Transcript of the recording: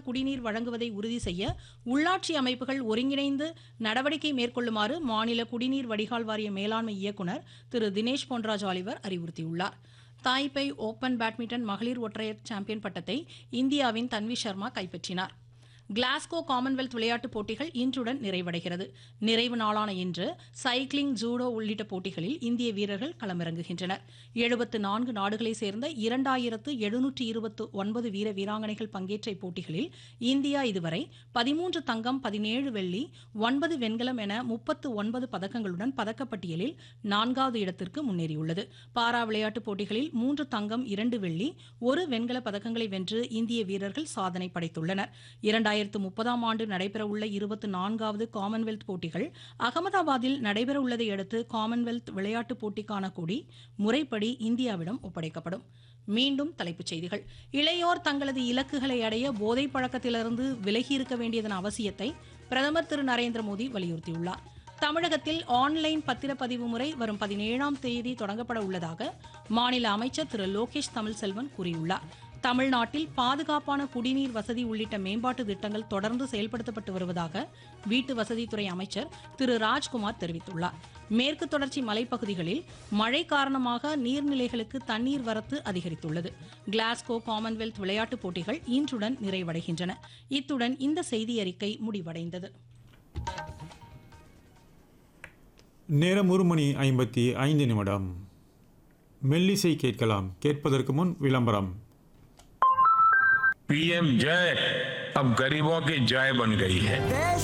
குடிநீர் வழங்குவதை உறுதி செய்ய உள்ளாட்சி அமைப்புகள் ஒருங்கிணைந்து நடவடிக்கை மேற்கொள்ளுமாறு மாநில குடிநீர் வடிகால் வாரிய மேலாண்மை இயக்குநர் திரு தினேஷ் பொன்ராஜ் ஆலிவர் அறிவுறுத்தியுள்ளார் தாய்பை ஓபன் பேட்மிண்டன் மகளிர் ஒற்றையர் சாம்பியன் பட்டத்தை இந்தியாவின் தன்வி சர்மா கைப்பற்றினார் கிளாஸ்கோ காமன்வெல்த் விளையாட்டுப் போட்டிகள் இன்றுடன் நிறைவடைகிறது நிறைவு நாளான இன்று சைக்கிளிங் ஜூடோ உள்ளிட்ட போட்டிகளில் இந்திய வீரர்கள் களமிறங்குகின்றனர் எழுபத்து நான்கு நாடுகளைச் சேர்ந்த இரண்டாயிரத்து எழுநூற்று இருபத்து ஒன்பது வீர வீராங்கனைகள் பங்கேற்ற இப்போட்டிகளில் இந்தியா இதுவரை பதிமூன்று தங்கம் பதினேழு வெள்ளி ஒன்பது வெண்கலம் என முப்பத்து ஒன்பது பதக்கங்களுடன் பதக்கப்பட்டியலில் நான்காவது இடத்திற்கு முன்னேறியுள்ளது பாரா விளையாட்டுப் போட்டிகளில் மூன்று தங்கம் இரண்டு வெள்ளி ஒரு வெண்கல பதக்கங்களை வென்று இந்திய வீரர்கள் சாதனை படைத்துள்ளனர் இரண்டாயிரத்து முப்பதாம் ஆண்டு நடைபெறவுள்ள இருபத்தி நான்காவது காமன்வெல்த் போட்டிகள் அகமதாபாத்தில் நடைபெறவுள்ளதை அடுத்து காமன்வெல்த் விளையாட்டுப் போட்டிக்கான கொடி முறைப்படி இந்தியாவிடம் ஒப்படைக்கப்படும் மீண்டும் தலைப்புச் செய்திகள் இளையோர் தங்களது இலக்குகளை அடைய போதைப் பழக்கத்திலிருந்து விலகி இருக்க வேண்டியதன் அவசியத்தை பிரதமர் திரு நரேந்திர மோடி வலியுறுத்தியுள்ளார் தமிழகத்தில் ஆன்லைன் பத்திரப்பதிவு முறை வரும் பதினேழாம் தேதி தொடங்கப்பட உள்ளதாக மாநில அமைச்சர் திரு லோகேஷ் தமிழ்செல்வன் கூறியுள்ளார் தமிழ்நாட்டில் பாதுகாப்பான குடிநீர் வசதி உள்ளிட்ட மேம்பாட்டு திட்டங்கள் தொடர்ந்து செயல்படுத்தப்பட்டு வருவதாக வீட்டு வசதித்துறை அமைச்சர் திரு ராஜ்குமார் தெரிவித்துள்ளார் மேற்கு தொடர்ச்சி மலைப்பகுதிகளில் மழை காரணமாக நீர்நிலைகளுக்கு தண்ணீர் வரத்து அதிகரித்துள்ளது கிளாஸ்கோ காமன்வெல்த் விளையாட்டுப் போட்டிகள் இன்றுடன் நிறைவடைகின்றன இத்துடன் இந்த செய்தி அறிக்கை முடிவடைந்தது நேரம் ஒரு மணி ஐம்பத்தி ஐந்து நிமிடம் மெல்லிசை கேட்கலாம் கேட்பதற்கு முன் விளம்பரம் पीएम जय अब गरीबों की जय बन गई है देश